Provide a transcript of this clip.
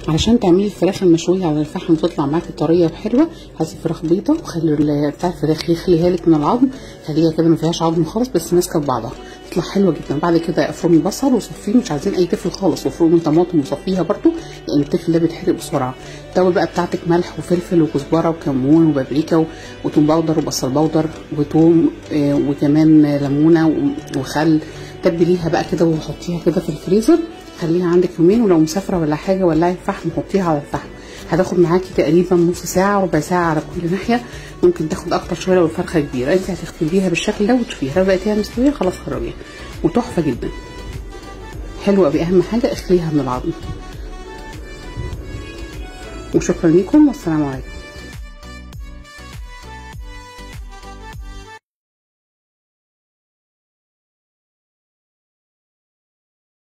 علشان تعملي الفراخ المشويه على الفحم وتطلع معاكي طريه وحلوه هاتي فراخ بيضه وخلي ال- بتاع الفراخ يخليها لك من العظم خليها كده ما فيهاش عظم خالص بس ماسكه في بعضها تطلع حلوه جدا بعد كده افرمي بصل وصفيه مش عايزين اي تفل خالص وافرمي طماطم وصفيها برده لان التفل ده بيتحرق بسرعه التوابل بقى بتاعتك ملح وفلفل وكزبره وكمون وبابريكا و- وتوم باودر وبصل باودر وتوم آه، وكمان ليمونه و- وخل تبليها بقى كده وحطيها كده في الفريزر خليها عندك يومين ولو مسافره ولا حاجه ولعي الفحم حطيها على الفحم هتاخد معاكي تقريبا نص ساعه ربع ساعه على كل ناحيه ممكن تاخد اكتر شويه لو الفرخه كبيره انت هتختبيها بالشكل ده وتشوفيها لو لقيتيها مستويه خلاص خرجيها وتحفه جدا حلوه قوي اهم حاجه اخليها من العظم وشكرا لكم والسلام عليكم